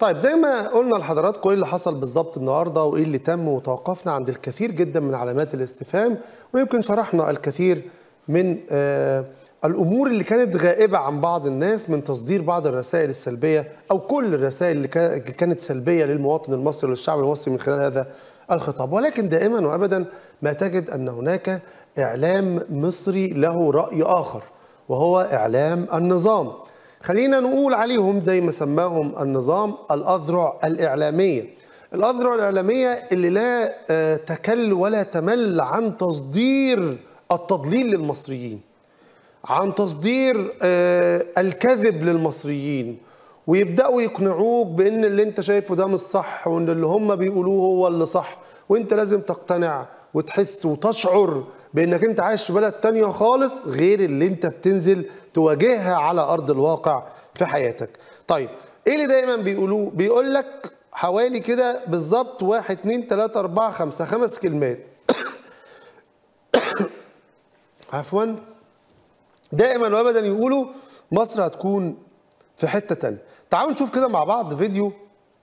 طيب زي ما قلنا لحضراتكم ايه اللي حصل بالظبط النهارده وايه اللي تم وتوقفنا عند الكثير جدا من علامات الاستفهام ويمكن شرحنا الكثير من آه الامور اللي كانت غائبه عن بعض الناس من تصدير بعض الرسائل السلبيه او كل الرسائل اللي كا- اللي كانت سلبيه للمواطن المصري وللشعب المصري من خلال هذا الخطاب ولكن دائما وابدا ما تجد ان هناك اعلام مصري له راي اخر وهو اعلام النظام خلينا نقول عليهم زي ما سماهم النظام الأذرع الإعلامية الأذرع الإعلامية اللي لا آه، تكل ولا تمل عن تصدير التضليل للمصريين عن تصدير آه، الكذب للمصريين ويبداوا يقنعوك بان اللي انت شايفه ده مش صح وان اللي هم بيقولوه هو اللي صح وانت لازم تقتنع وتحس وتشعر بانك انت عايش في بلد تانية خالص غير اللي انت بتنزل تواجهها على ارض الواقع في حياتك طيب ايه اللي دايما بيقولوه بيقول لك حوالي كده بالظبط واحد اتنين تلاتة اربعة خمسة خمس كلمات عفوا دائما وابدا يقولوا مصر هتكون في حته تانية تعالوا نشوف كده مع بعض فيديو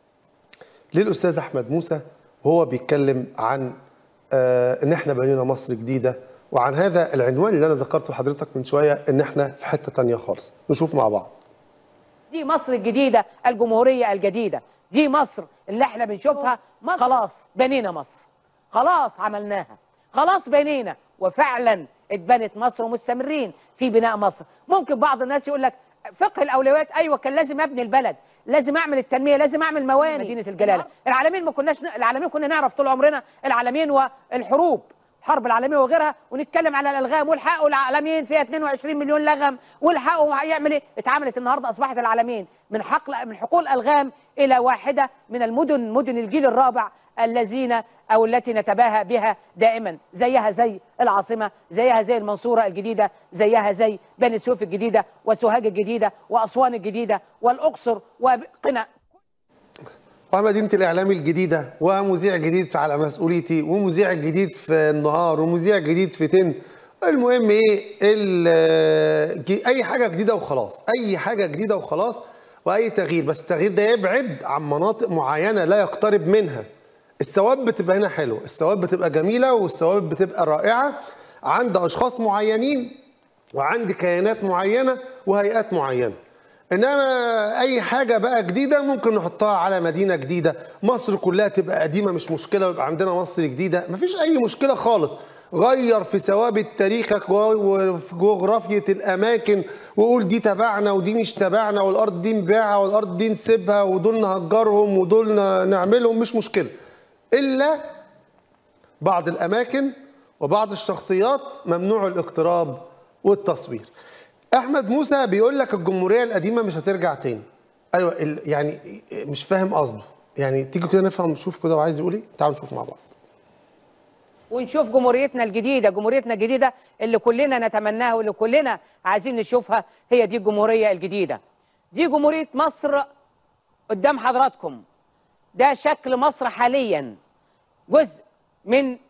للاستاذ احمد موسى وهو بيتكلم عن آه ان احنا بنينا مصر جديده وعن هذا العنوان اللي انا ذكرته لحضرتك من شويه ان احنا في حته تانية خالص نشوف مع بعض دي مصر الجديدة الجمهورية الجديدة دي مصر اللي احنا بنشوفها مصر خلاص بنينا مصر خلاص عملناها خلاص بنينا وفعلا اتبنت مصر ومستمرين في بناء مصر ممكن بعض الناس يقول لك فقه الاولويات ايوه كان لازم ابني البلد لازم اعمل التنميه لازم اعمل موانئ مدينه الجلاله العالمين ما كناش العالمين كنا نعرف طول عمرنا العالمين والحروب الحرب العالميه وغيرها ونتكلم على الالغام والحقوا العالمين فيها 22 مليون لغم والحقوا هيعمل ايه اتعملت النهارده اصبحت العالمين من حقل من حقول الغام الى واحده من المدن مدن الجيل الرابع الذين او التي نتباهى بها دائما زيها زي العاصمه زيها زي المنصوره الجديده زيها زي بني سويف الجديده وسوهاج الجديده واسوان الجديده والاقصر وقنا ومدينة الإعلام الجديدة ومذيع جديد في على مسؤوليتي ومذيع جديد في النهار ومذيع جديد في تن المهم إيه ال- ج- أي حاجة جديدة وخلاص أي حاجة جديدة وخلاص وأي تغيير بس التغيير ده يبعد عن مناطق معينة لا يقترب منها الثواب بتبقى هنا حلوة الثواب بتبقى جميلة والثواب بتبقى رائعة عند أشخاص معينين وعند كيانات معينة وهيئات معينة انما اي حاجه بقى جديده ممكن نحطها على مدينه جديده مصر كلها تبقى قديمه مش مشكله ويبقى عندنا مصر جديده مفيش اي مشكله خالص غير في ثوابت تاريخك و- وفي جغرافيه الاماكن وقول دي تبعنا ودي مش تبعنا والارض دي نبيعها والارض دي نسيبها ودول نهجرهم ودول ن- نعملهم مش مشكله الا بعض الاماكن وبعض الشخصيات ممنوع الاقتراب والتصوير احمد موسى بيقول لك الجمهوريه القديمه مش هترجع تاني ايوه ال- يعني مش فاهم قصده يعني تيجي كده نفهم نشوف كده وعايز يقول ايه تعالوا نشوف مع بعض ونشوف جمهوريتنا الجديدة جمهوريتنا الجديدة اللي كلنا نتمناها واللي كلنا عايزين نشوفها هي دي الجمهورية الجديدة دي جمهورية مصر قدام حضراتكم ده شكل مصر حاليا جزء من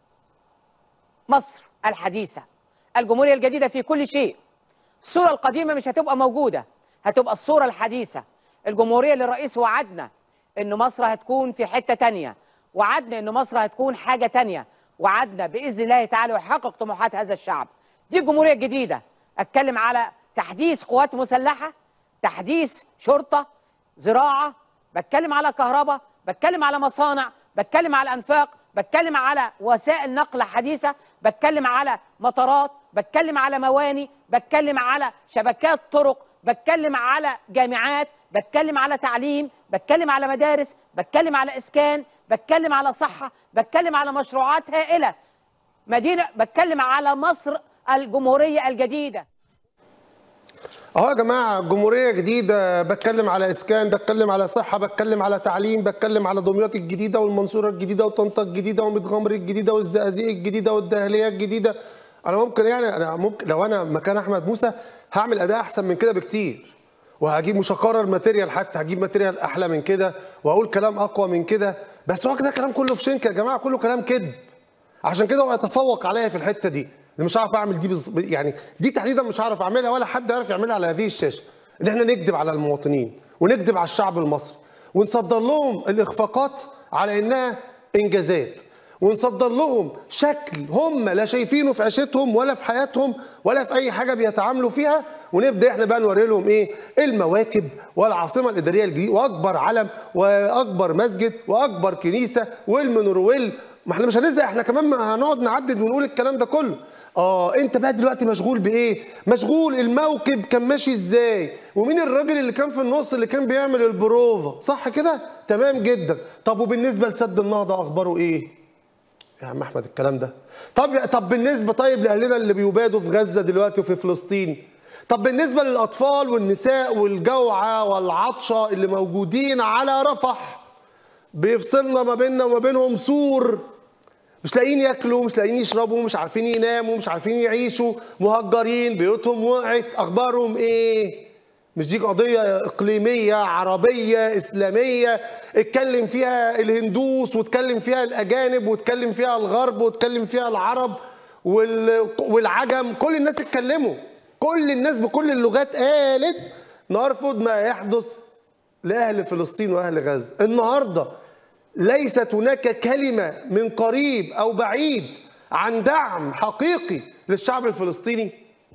مصر الحديثة الجمهورية الجديدة في كل شيء الصورة القديمة مش هتبقى موجودة هتبقى الصورة الحديثة الجمهورية اللي الرئيس وعدنا إن مصر هتكون في حتة تانية وعدنا إن مصر هتكون حاجة تانية وعدنا بإذن الله تعالى يحقق طموحات هذا الشعب دي الجمهورية الجديدة أتكلم على تحديث قوات مسلحة تحديث شرطة زراعة بتكلم على كهرباء بتكلم على مصانع بتكلم على أنفاق بتكلم على وسائل نقل حديثة بتكلم على مطارات بتكلم على مواني بتكلم على شبكات طرق بتكلم على جامعات بتكلم على تعليم بتكلم على مدارس بتكلم على إسكان بتكلم على صحة بتكلم على مشروعات هائلة مدينة بتكلم على مصر الجمهورية الجديدة اهو يا جماعه جمهوريه جديده بتكلم على اسكان بتكلم على صحه بتكلم على تعليم بتكلم على دمياط الجديده والمنصوره الجديده وطنطا الجديده ومتغمر الجديده والزقازيق الجديده والدهليه الجديده انا ممكن يعني انا ممكن لو انا مكان احمد موسى هعمل اداء احسن من كده بكتير وهجيب مش هكرر ماتيريال حتى هجيب ماتيريال احلى من كده وهقول كلام اقوى من كده بس هو كده كلام كله في شنك يا جماعه كله كلام كذب عشان كده هو يتفوق عليا في الحته دي اللي مش هعرف اعمل دي بز... يعني دي تحديدا مش هعرف اعملها ولا حد يعرف يعملها على هذه الشاشه ان احنا نكذب على المواطنين ونكذب على الشعب المصري ونصدر لهم الاخفاقات على انها انجازات ونصدر لهم شكل هم لا شايفينه في عيشتهم ولا في حياتهم ولا في اي حاجه بيتعاملوا فيها ونبدا احنا بقى نوري لهم ايه المواكب والعاصمه الاداريه الجديده واكبر علم واكبر مسجد واكبر كنيسه والمنورويل ما احنا مش هنزهق احنا كمان ما هنقعد نعدد ونقول الكلام ده كله اه انت بقى دلوقتي مشغول بايه مشغول الموكب كان ماشي ازاي ومين الراجل اللي كان في النص اللي كان بيعمل البروفا صح كده تمام جدا طب وبالنسبه لسد النهضه اخباره ايه يا عم احمد الكلام ده طب طب بالنسبه طيب لاهلنا اللي بيبادوا في غزه دلوقتي وفي فلسطين طب بالنسبه للاطفال والنساء والجوعى والعطشه اللي موجودين على رفح بيفصلنا ما بيننا وما بينهم سور مش لاقيين ياكلوا مش لاقيين يشربوا مش عارفين يناموا مش عارفين يعيشوا مهجرين بيوتهم وقعت اخبارهم ايه مش دي قضية إقليمية عربية إسلامية اتكلم فيها الهندوس واتكلم فيها الأجانب واتكلم فيها الغرب واتكلم فيها العرب وال- والعجم كل الناس اتكلموا كل الناس بكل اللغات قالت نرفض ما يحدث لأهل فلسطين وأهل غزة النهاردة ليست هناك كلمة من قريب أو بعيد عن دعم حقيقي للشعب الفلسطيني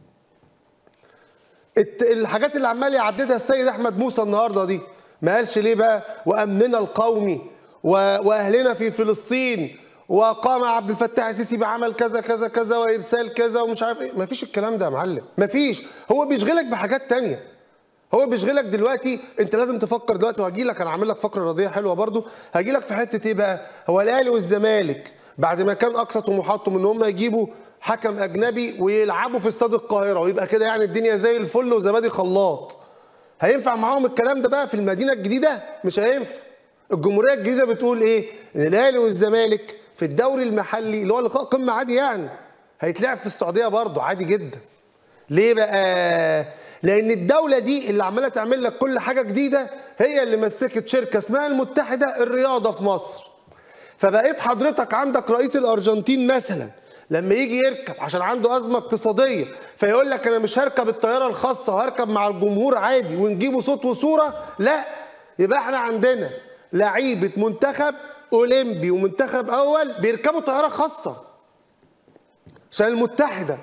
الت- الحاجات اللي عمال يعددها السيد احمد موسى النهارده دي ما قالش ليه بقى وامننا القومي و- واهلنا في فلسطين وقام عبد الفتاح السيسي بعمل كذا كذا كذا وارسال كذا ومش عارف ايه ما فيش الكلام ده يا معلم ما فيش هو بيشغلك بحاجات تانية هو بيشغلك دلوقتي انت لازم تفكر دلوقتي وهجي لك انا عامل لك فقره رياضيه حلوه برضو هجي لك في حته ايه بقى هو الاهلي والزمالك بعد ما كان اقصى طموحاتهم ان هم يجيبوا حكم اجنبي ويلعبوا في استاد القاهره ويبقى كده يعني الدنيا زي الفل وزبادي خلاط هينفع معاهم الكلام ده بقى في المدينه الجديده مش هينفع الجمهوريه الجديده بتقول ايه ان الاهلي والزمالك في الدوري المحلي اللي هو لقاء قمه عادي يعني هيتلعب في السعوديه برضه عادي جدا ليه بقى لان الدوله دي اللي عماله تعمل لك كل حاجه جديده هي اللي مسكت شركه اسمها المتحده الرياضه في مصر فبقيت حضرتك عندك رئيس الارجنتين مثلا لما يجي يركب عشان عنده ازمه اقتصاديه فيقول لك انا مش هركب الطياره الخاصه وهركب مع الجمهور عادي ونجيبه صوت وصوره لا يبقى احنا عندنا لعيبه منتخب اولمبي ومنتخب اول بيركبوا طياره خاصه عشان المتحده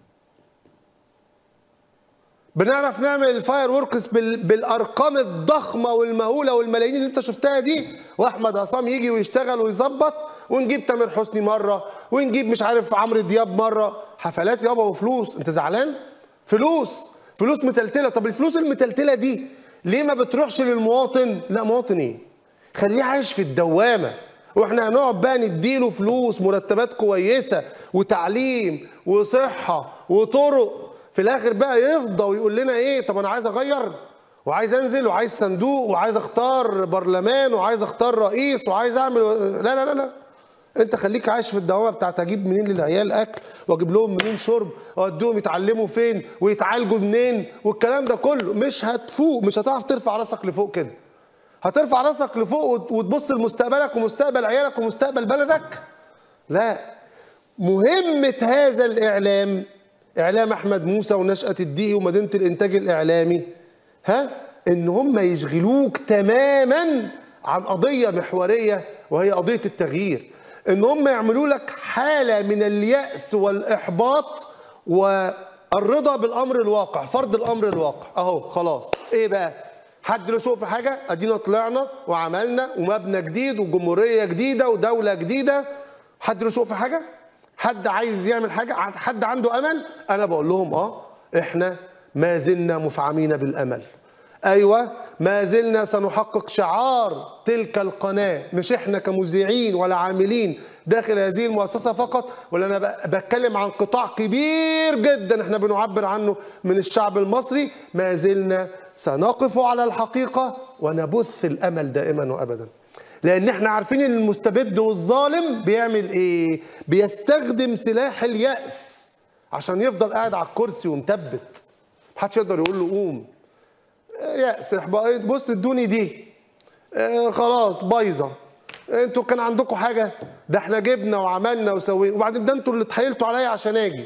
بنعرف نعمل الفاير وركس بال... بالارقام الضخمه والمهوله والملايين اللي انت شفتها دي واحمد عصام يجي ويشتغل ويظبط ونجيب تامر حسني مره ونجيب مش عارف عمرو دياب مره حفلات يابا وفلوس انت زعلان فلوس فلوس متلتله طب الفلوس المتلتله دي ليه ما بتروحش للمواطن لا مواطن ايه خليه عايش في الدوامه واحنا هنقعد بقى نديله فلوس مرتبات كويسه وتعليم وصحه وطرق في الاخر بقى يفضى ويقول لنا ايه طب انا عايز اغير وعايز انزل وعايز صندوق وعايز اختار برلمان وعايز اختار رئيس وعايز اعمل لا لا لا لا انت خليك عايش في الدوامه بتاعت اجيب منين للعيال اكل واجيب لهم منين شرب واوديهم يتعلموا فين ويتعالجوا منين والكلام ده كله مش هتفوق مش هتعرف ترفع راسك لفوق كده هترفع راسك لفوق وت- وتبص لمستقبلك ومستقبل عيالك ومستقبل بلدك لا مهمة هذا الإعلام إعلام أحمد موسى ونشأة الدقي ومدينة الإنتاج الإعلامي ها إن هم يشغلوك تماما عن قضية محورية وهي قضية التغيير إن هم يعملوا لك حالة من اليأس والإحباط والرضا بالأمر الواقع فرض الأمر الواقع أهو خلاص إيه بقى حد له شوق في حاجة أدينا طلعنا وعملنا ومبنى جديد وجمهورية جديدة ودولة جديدة حد له شوق في حاجة حد عايز يعمل حاجة حد عنده أمل أنا بقول لهم آه إحنا ما زلنا مفعمين بالأمل أيوة ما زلنا سنحقق شعار تلك القناة مش إحنا كمذيعين ولا عاملين داخل هذه المؤسسة فقط ولا أنا ب- بتكلم عن قطاع كبير جدا إحنا بنعبر عنه من الشعب المصري ما زلنا سنقف على الحقيقة ونبث الأمل دائما وأبدا لان احنا عارفين ان المستبد والظالم بيعمل ايه بيستخدم سلاح اليأس عشان يفضل قاعد على الكرسي ومثبت محدش يقدر يقول له قوم يأس احباط بص ادوني دي آه خلاص بايظه انتوا كان عندكم حاجه ده احنا جبنا وعملنا وسوينا وبعدين ده انتوا اللي اتحايلتوا عليا عشان اجي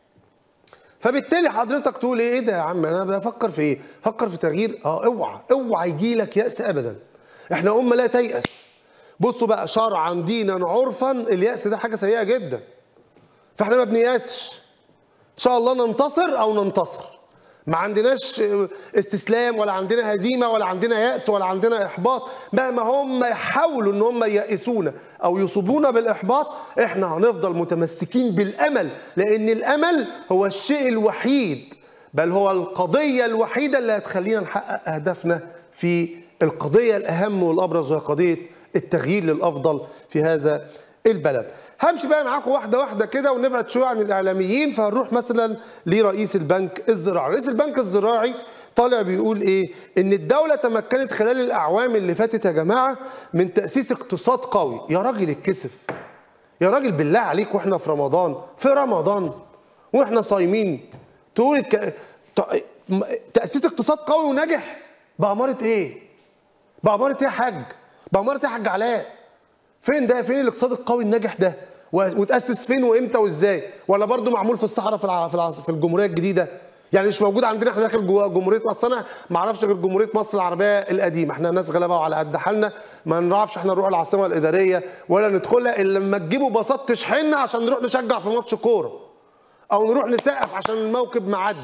فبالتالي حضرتك تقول ايه إيه ده يا عم انا بفكر في ايه فكر في تغيير اه اوعى اوعى يجي لك يأس ابدا احنا امه لا تيأس بصوا بقى شرعا دينا عرفا اليأس ده حاجه سيئه جدا فاحنا ما بنيأسش ان شاء الله ننتصر او ننتصر ما عندناش استسلام ولا عندنا هزيمه ولا عندنا يأس ولا عندنا احباط مهما هم يحاولوا ان هم ييأسونا او يصيبونا بالاحباط احنا هنفضل متمسكين بالامل لان الامل هو الشيء الوحيد بل هو القضيه الوحيده اللي هتخلينا نحقق اهدافنا في القضيه الاهم والابرز وهي قضيه التغيير للافضل في هذا البلد همشي بقى معاكم واحده واحده كده ونبعد شويه عن الاعلاميين فهنروح مثلا لرئيس البنك الزراعي رئيس البنك الزراعي طالع بيقول ايه ان الدوله تمكنت خلال الاعوام اللي فاتت يا جماعه من تاسيس اقتصاد قوي يا راجل اتكسف يا راجل بالله عليك واحنا في رمضان في رمضان واحنا صايمين تقول الك... ت- م- تاسيس اقتصاد قوي وناجح بأمارة ايه بأمارة ايه يا حاج بأمارة ايه يا حاج علاء فين ده فين الاقتصاد القوي الناجح ده و- وتاسس فين وامتى وازاي ولا برضه معمول في الصحراء في الع... في, الع... في الجمهوريه الجديده يعني مش موجود عندنا احنا داخل جوه جمهوريه مصر انا ما اعرفش غير جمهوريه مصر العربيه القديمه احنا ناس غلابه وعلى قد حالنا ما نعرفش احنا نروح العاصمه الاداريه ولا ندخلها الا لما تجيبوا باصات تشحننا عشان نروح نشجع في ماتش كوره او نروح نسقف عشان الموكب معدي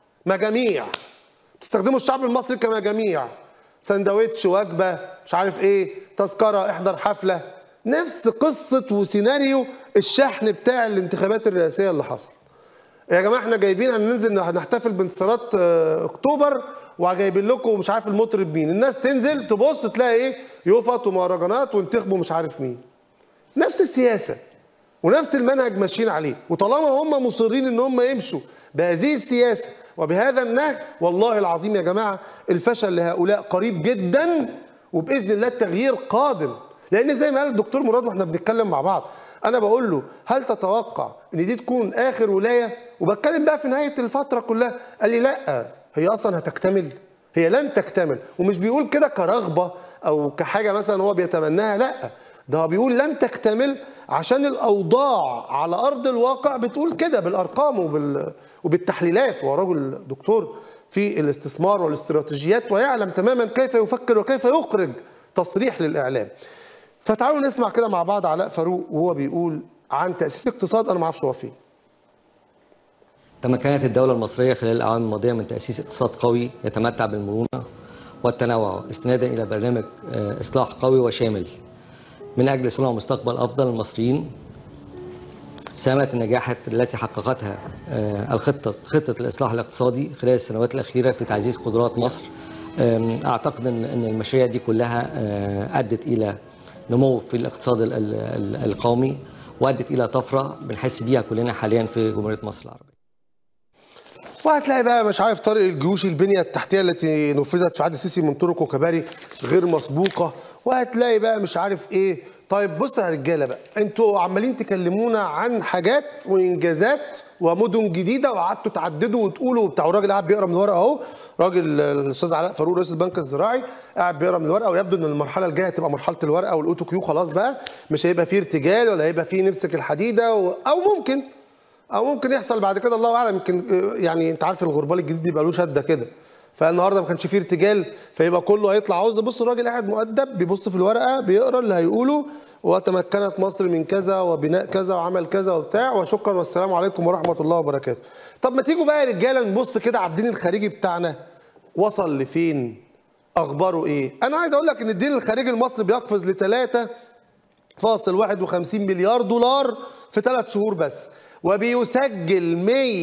مجاميع تستخدموا الشعب المصري كمجاميع سندوتش وجبه مش عارف ايه تذكره احضر حفله نفس قصه وسيناريو الشحن بتاع الانتخابات الرئاسيه اللي حصل يا جماعه احنا جايبين هننزل نحتفل بانتصارات آه، اكتوبر وجايبين لكم مش عارف المطرب مين الناس تنزل تبص تلاقي ايه يفط ومهرجانات وانتخبوا مش عارف مين نفس السياسه ونفس المنهج ماشيين عليه وطالما هم مصرين ان هم يمشوا بهذه السياسه وبهذا النهج والله العظيم يا جماعه الفشل لهؤلاء قريب جدا وباذن الله التغيير قادم لان زي ما قال الدكتور مراد واحنا بنتكلم مع بعض انا بقول له هل تتوقع ان دي تكون اخر ولايه وبتكلم بقى في نهايه الفتره كلها قال لي لا هي اصلا هتكتمل هي لن تكتمل ومش بيقول كده كرغبه او كحاجه مثلا هو بيتمناها لا ده هو بيقول لن تكتمل عشان الاوضاع على ارض الواقع بتقول كده بالارقام وبال وبالتحليلات هو راجل دكتور في الاستثمار والاستراتيجيات ويعلم تماما كيف يفكر وكيف يخرج تصريح للاعلام فتعالوا نسمع كده مع بعض علاء فاروق وهو بيقول عن تاسيس اقتصاد انا ما اعرفش هو فين تمكنت الدولة المصرية خلال الأعوام الماضية من تأسيس اقتصاد قوي يتمتع بالمرونة والتنوع استنادا إلى برنامج آه، إصلاح قوي وشامل من أجل صنع مستقبل أفضل للمصريين ساهمت النجاحات التي حققتها آه، الخطة خطة الإصلاح الاقتصادي خلال السنوات الأخيرة في تعزيز قدرات مصر آم، أعتقد أن أن المشاريع دي كلها آه، أدت إلى نمو في الاقتصاد ال- ال- ال- القومي وأدت إلى طفرة بنحس بيها كلنا حاليا في جمهورية مصر العربية وهتلاقي بقى مش عارف طريق الجيوش البنية التحتية التي نفذت في عهد السيسي من طرق وكباري غير مسبوقة وهتلاقي بقى مش عارف ايه طيب بصوا يا رجاله بقى انتوا عمالين تكلمونا عن حاجات وانجازات ومدن جديده وقعدتوا تعددوا وتقولوا بتاع الراجل قاعد بيقرا من الورقه اهو راجل الاستاذ علاء فاروق رئيس البنك الزراعي قاعد بيقرا من الورقه ويبدو ان المرحله الجايه هتبقى مرحله الورقه والاوتو كيو خلاص بقى مش هيبقى فيه ارتجال ولا هيبقى فيه نمسك الحديده و... او ممكن او ممكن يحصل بعد كده الله اعلم يمكن آه، يعني انت عارف الغربال الجديد بيبقى له شده كده فالنهارده ما كانش فيه ارتجال فيبقى كله هيطلع عاوز بص الراجل قاعد مؤدب بيبص في الورقه بيقرا اللي هيقوله وتمكنت مصر من كذا وبناء كذا وعمل كذا وبتاع وشكرا والسلام عليكم ورحمه الله وبركاته. طب ما تيجوا بقى يا رجاله نبص كده على الدين الخارجي بتاعنا وصل لفين؟ اخباره ايه؟ انا عايز اقول لك ان الدين الخارجي المصري بيقفز ل 3 فاصل 51 مليار دولار في ثلاث شهور بس وبيسجل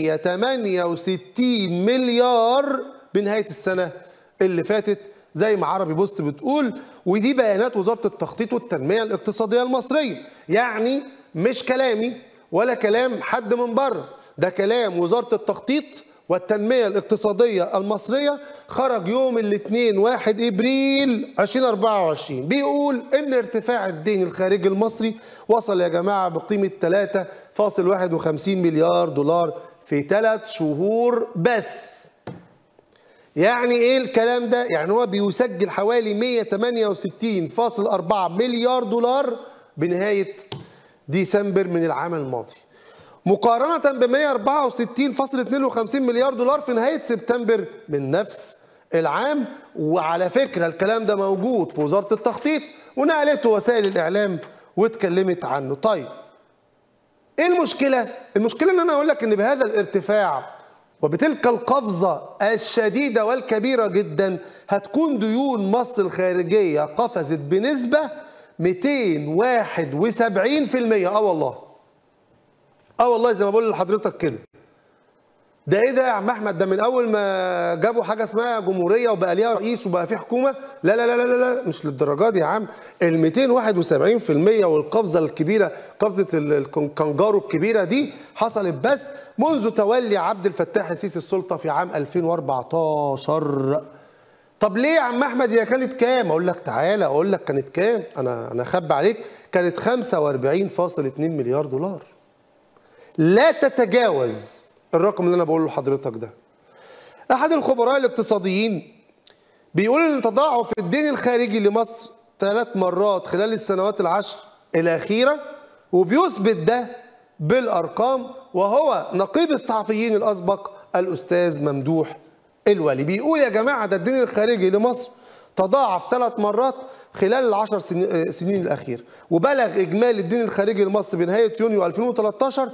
168 مليار بنهاية السنة اللي فاتت زي ما عربي بوست بتقول ودي بيانات وزارة التخطيط والتنمية الاقتصادية المصرية يعني مش كلامي ولا كلام حد من بره ده كلام وزارة التخطيط والتنمية الاقتصادية المصرية خرج يوم الاثنين 1 ابريل 2024 بيقول ان ارتفاع الدين الخارجي المصري وصل يا جماعة بقيمة 3.51 مليار دولار في ثلاث شهور بس يعني ايه الكلام ده؟ يعني هو بيسجل حوالي 168.4 مليار دولار بنهاية ديسمبر من العام الماضي. مقارنة ب 164.52 مليار دولار في نهاية سبتمبر من نفس العام وعلى فكره الكلام ده موجود في وزاره التخطيط ونقلته وسائل الاعلام واتكلمت عنه طيب ايه المشكله المشكله ان انا اقول لك ان بهذا الارتفاع وبتلك القفزه الشديده والكبيره جدا هتكون ديون مصر الخارجيه قفزت بنسبه 271% اه والله اه والله زي ما بقول لحضرتك كده ده ايه ده يا عم احمد ده من اول ما جابوا حاجه اسمها جمهوريه وبقى ليها رئيس وبقى في حكومه لا لا لا لا لا, لا مش للدرجه دي يا عم ال 271% والقفزه الكبيره قفزه ال- الكنجارو الكبيره دي حصلت بس منذ تولي عبد الفتاح السيسي السلطه في عام 2014 طب ليه يا عم احمد هي كانت كام اقول لك تعالى اقول لك كانت كام انا انا اخبي عليك كانت 45.2 مليار دولار لا تتجاوز الرقم اللي انا بقوله لحضرتك ده احد الخبراء الاقتصاديين بيقول ان تضاعف الدين الخارجي لمصر ثلاث مرات خلال السنوات العشر الاخيره وبيثبت ده بالارقام وهو نقيب الصحفيين الاسبق الاستاذ ممدوح الولي بيقول يا جماعه ده الدين الخارجي لمصر تضاعف ثلاث مرات خلال العشر سنين, سنين الأخير وبلغ إجمالي الدين الخارجي لمصر بنهاية يونيو 2013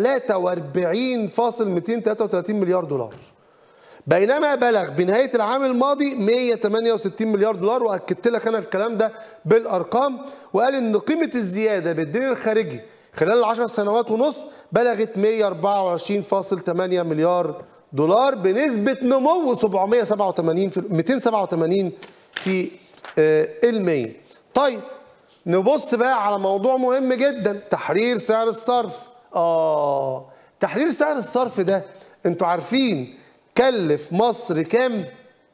43.233 مليار دولار بينما بلغ بنهاية العام الماضي 168 مليار دولار وأكدت لك أنا الكلام ده بالأرقام وقال إن قيمة الزيادة بالدين الخارجي خلال العشر سنوات ونص بلغت 124.8 مليار دولار بنسبة نمو 787 في 287 في آه، المية طيب نبص بقى على موضوع مهم جدا تحرير سعر الصرف آه تحرير سعر الصرف ده انتوا عارفين كلف مصر كام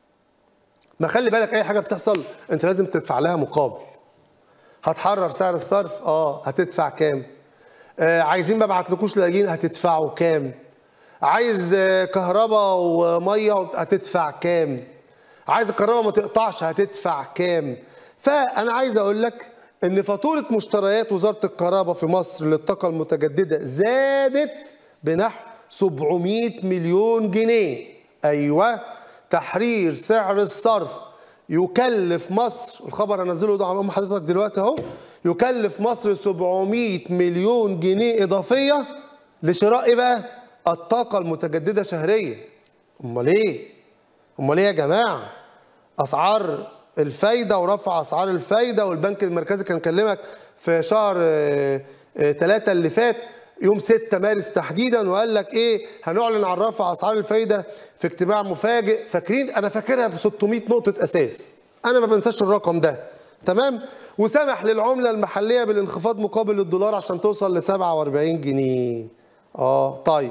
ما خلي بالك اي حاجه بتحصل انت لازم تدفع لها مقابل هتحرر سعر الصرف اه هتدفع كام آه عايزين ما ابعتلكوش لاجين هتدفعوا كام عايز آه، كهرباء وميه هتدفع كام عايز الكهرباء ما تقطعش هتدفع كام فانا عايز اقول لك ان فاتوره مشتريات وزاره الكهرباء في مصر للطاقه المتجدده زادت بنحو 700 مليون جنيه ايوه تحرير سعر الصرف يكلف مصر الخبر انزله ده امام حضرتك دلوقتي اهو يكلف مصر 700 مليون جنيه اضافيه لشراء ايه بقى الطاقه المتجدده شهريا امال ايه امال ايه يا جماعه اسعار الفايده ورفع اسعار الفايده والبنك المركزي كان كلمك في شهر ثلاثة اللي فات يوم 6 مارس تحديدا وقال لك ايه هنعلن عن رفع اسعار الفايده في اجتماع مفاجئ فاكرين انا فاكرها ب 600 نقطه اساس انا ما بنساش الرقم ده تمام وسمح للعمله المحليه بالانخفاض مقابل الدولار عشان توصل ل 47 جنيه اه طيب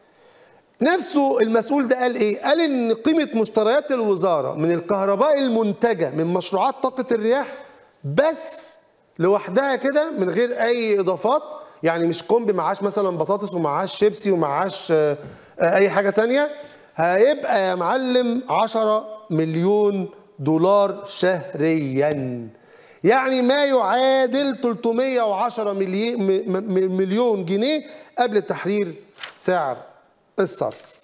نفسه المسؤول ده قال ايه؟ قال ان قيمه مشتريات الوزاره من الكهرباء المنتجه من مشروعات طاقه الرياح بس لوحدها كده من غير اي اضافات يعني مش كومب معاش مثلا بطاطس ومعاش شيبسي ومعاش آه، آه، اي حاجه تانية هيبقى يا معلم 10 مليون دولار شهريا يعني ما يعادل 310 ملي- م- م- مليون جنيه قبل تحرير سعر الصرف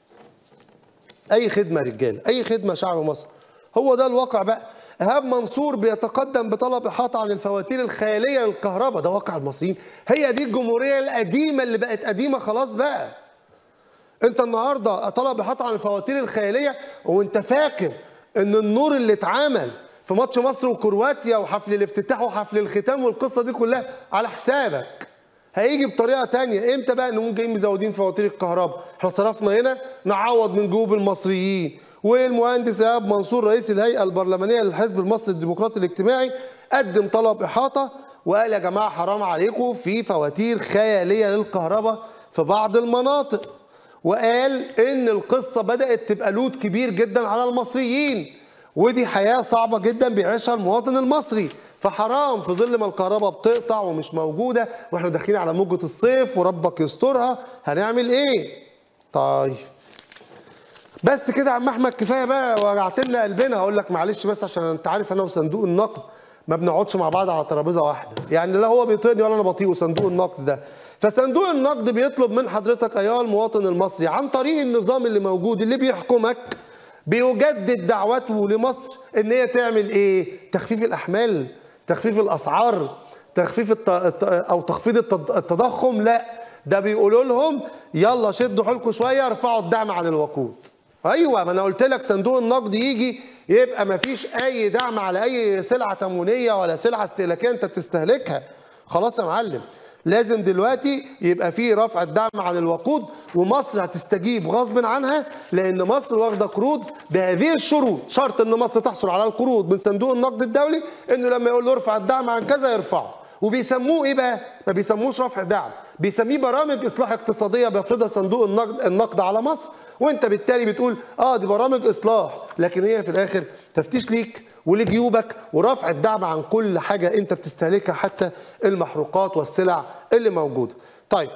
اي خدمه يا رجاله اي خدمه شعب مصر هو ده الواقع بقى ايهاب منصور بيتقدم بطلب احاطه عن الفواتير الخياليه للكهرباء ده واقع المصريين هي دي الجمهوريه القديمه اللي بقت قديمه خلاص بقى انت النهارده طلب احاطه عن الفواتير الخياليه وانت فاكر ان النور اللي اتعمل في ماتش مصر وكرواتيا وحفل الافتتاح وحفل الختام والقصه دي كلها على حسابك هيجي بطريقه تانية امتى بقى نقوم جايين مزودين فواتير الكهرباء احنا صرفنا هنا نعوض من جيوب المصريين والمهندس ايهاب منصور رئيس الهيئه البرلمانيه للحزب المصري الديمقراطي الاجتماعي قدم طلب احاطه وقال يا جماعه حرام عليكم في فواتير خياليه للكهرباء في بعض المناطق وقال ان القصه بدات تبقى لود كبير جدا على المصريين ودي حياه صعبه جدا بيعيشها المواطن المصري فحرام في ظل ما الكهرباء بتقطع ومش موجوده واحنا داخلين على موجه الصيف وربك يسترها هنعمل ايه؟ طيب بس كده يا عم احمد كفايه بقى وجعت لنا قلبنا هقول لك معلش بس عشان انت عارف انا وصندوق النقد ما بنقعدش مع بعض على ترابيزه واحده يعني لا هو بيطيقني ولا انا بطيقه صندوق النقد ده فصندوق النقد بيطلب من حضرتك ايها المواطن المصري عن طريق النظام اللي موجود اللي بيحكمك بيجدد دعوته لمصر ان هي تعمل ايه تخفيف الاحمال تخفيف الاسعار تخفيف الت... الت- او تخفيض التض- التضخم لا ده بيقولوا لهم يلا شدوا حيلكم شويه ارفعوا الدعم عن الوقود ايوه ما انا قلت لك صندوق النقد يجي يبقى ما فيش اي دعم على اي سلعه تموينيه ولا سلعه استهلاكيه انت بتستهلكها خلاص يا معلم لازم دلوقتي يبقى في رفع الدعم عن الوقود ومصر هتستجيب غصب عنها لان مصر واخده قروض بهذه الشروط شرط ان مصر تحصل على القروض من صندوق النقد الدولي انه لما يقول له ارفع الدعم عن كذا يرفعه وبيسموه ايه بقى ما بيسموش رفع دعم بيسميه برامج اصلاح اقتصاديه بيفرضها صندوق النقد النقد على مصر وانت بالتالي بتقول اه دي برامج اصلاح لكن هي في الاخر تفتيش ليك ولجيوبك ورفع الدعم عن كل حاجه انت بتستهلكها حتى المحروقات والسلع اللي موجوده. طيب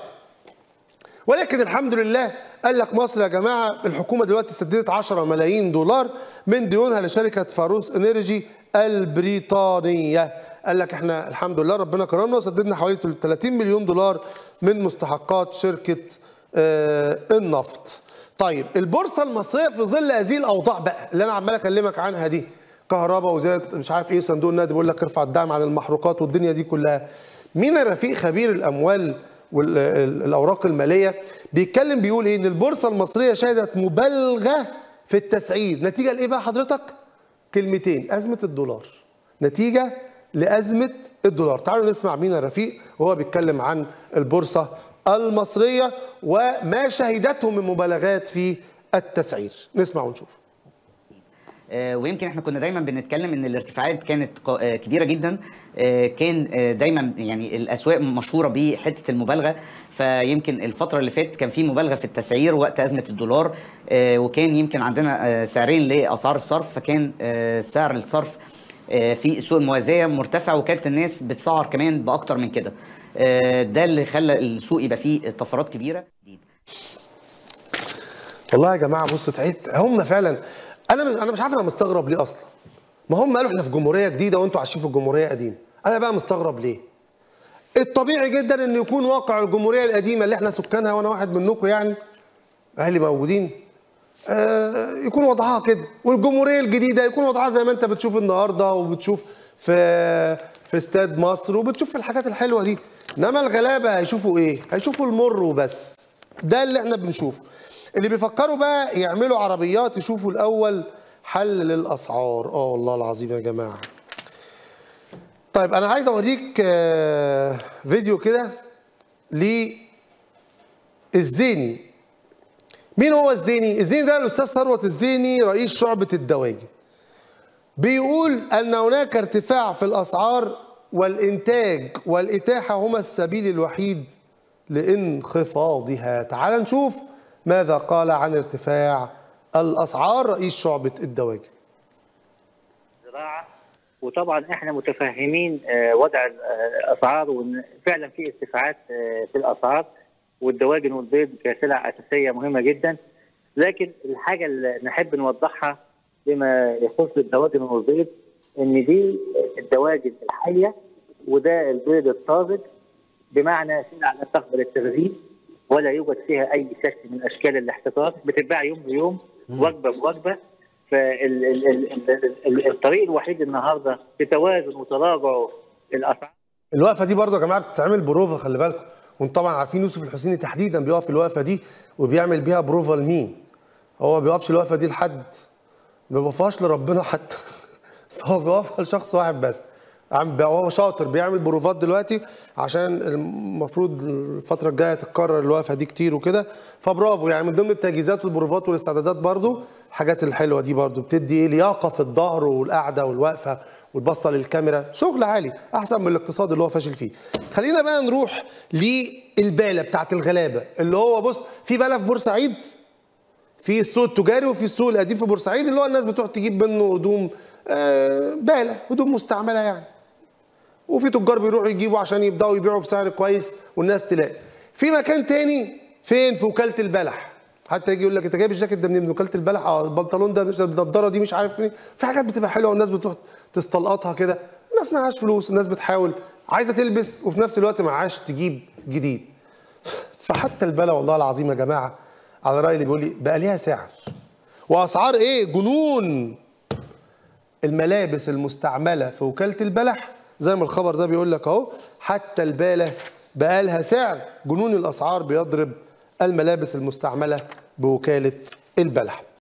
ولكن الحمد لله قال لك مصر يا جماعه الحكومه دلوقتي سددت 10 ملايين دولار من ديونها لشركه فاروس انرجي البريطانيه. قال لك احنا الحمد لله ربنا كرمنا وسددنا حوالي 30 مليون دولار من مستحقات شركه آه، النفط. طيب البورصه المصريه في ظل هذه الاوضاع بقى اللي انا عمال اكلمك عنها دي كهرباء وزيادة مش عارف ايه صندوق النقد بيقول لك ارفع الدعم عن المحروقات والدنيا دي كلها مين الرفيق خبير الاموال والاوراق الماليه بيتكلم بيقول ايه ان البورصه المصريه شهدت مبالغه في التسعير نتيجه لايه بقى حضرتك كلمتين ازمه الدولار نتيجه لازمه الدولار تعالوا نسمع مين الرفيق وهو بيتكلم عن البورصه المصريه وما شهدته من مبالغات في التسعير نسمع ونشوف آه، ويمكن احنا كنا دايما بنتكلم ان الارتفاعات كانت ق- آه، كبيره جدا آه، كان آه، دايما يعني الاسواق مشهوره بحته المبالغه فيمكن الفتره اللي فاتت كان في مبالغه في التسعير وقت ازمه الدولار آه، وكان يمكن عندنا آه، سعرين لاسعار الصرف فكان آه، سعر الصرف آه، في السوق الموازيه مرتفع وكانت الناس بتسعر كمان باكتر من كده آه، ده اللي خلى السوق يبقى فيه طفرات كبيره والله يا جماعه بصوا تعيد هم فعلا انا مش انا مش عارف انا مستغرب ليه اصلا ما هم قالوا احنا في جمهوريه جديده وانتوا عايشين في الجمهوريه قديمه انا بقى مستغرب ليه الطبيعي جدا ان يكون واقع الجمهوريه القديمه اللي احنا سكانها وانا واحد منكم يعني اهلي موجودين آه يكون وضعها كده والجمهوريه الجديده يكون وضعها زي ما انت بتشوف النهارده وبتشوف في في استاد مصر وبتشوف في الحاجات الحلوه دي انما الغلابه هيشوفوا ايه هيشوفوا المر وبس ده اللي احنا بنشوفه اللي بيفكروا بقى يعملوا عربيات يشوفوا الاول حل للاسعار اه والله العظيم يا جماعه طيب انا عايز اوريك آه، فيديو كده للزيني مين هو الزيني الزيني ده الاستاذ ثروت الزيني رئيس شعبه الدواجن بيقول ان هناك ارتفاع في الاسعار والانتاج والاتاحه هما السبيل الوحيد لانخفاضها تعال نشوف ماذا قال عن ارتفاع الاسعار رئيس شعبه الدواجن الزراعه وطبعا احنا متفهمين آه، وضع الاسعار وان فعلا في ارتفاعات آه، في الاسعار والدواجن والبيض كسلع اساسيه مهمه جدا لكن الحاجه اللي نحب نوضحها بما يخص الدواجن والبيض ان دي الدواجن الحيه وده البيض الطازج بمعنى سلع لا تقبل التخزين ولا يوجد فيها اي شكل من اشكال الاحتكار بتتباع يوم بيوم وجبه بوجبه فالطريق الوحيد النهارده في توازن وتراجع الاسعار الوقفه دي برضه يا جماعه بتتعمل بروفا خلي بالكم وانتم طبعا عارفين يوسف الحسيني تحديدا بيقف الوقفه دي وبيعمل بيها بروفا لمين هو ما بيقفش الوقفه دي لحد ما بيوقفهاش لربنا حتى بس هو بيوقفها لشخص واحد بس عم بي- هو شاطر بيعمل بروفات دلوقتي عشان المفروض الفتره الجايه تتكرر الوقفه دي كتير وكده فبرافو يعني من ضمن التجهيزات والبروفات والاستعدادات برضو الحاجات الحلوه دي برضو بتدي ايه لياقه في الظهر والقعده والوقفه والبصه للكاميرا شغل عالي احسن من الاقتصاد اللي هو فاشل فيه خلينا بقى نروح للباله بتاعت الغلابه اللي هو بص في باله في بورسعيد في السوق التجاري وفي السوق القديم في بورسعيد اللي هو الناس بتروح تجيب منه هدوم آه، باله هدوم مستعمله يعني وفي تجار بيروحوا يجيبوا عشان يبداوا يبيعوا بسعر كويس والناس تلاقي في مكان تاني فين في وكاله البلح حتى يجي يقول لك انت جايب الجاكيت ده منين من وكاله البلح اه البنطلون ده مش النضاره دي مش عارف منين في حاجات بتبقى حلوه والناس بتروح تستلقطها كده الناس معهاش فلوس الناس بتحاول عايزه تلبس وفي نفس الوقت معهاش تجيب جديد فحتى البلا والله العظيم يا جماعه على راي اللي بيقول لي بقى ليها سعر واسعار ايه جنون الملابس المستعمله في وكاله البلح زي ما الخبر ده بيقول لك اهو حتى الباله بقى لها سعر جنون الاسعار بيضرب الملابس المستعمله بوكاله البلح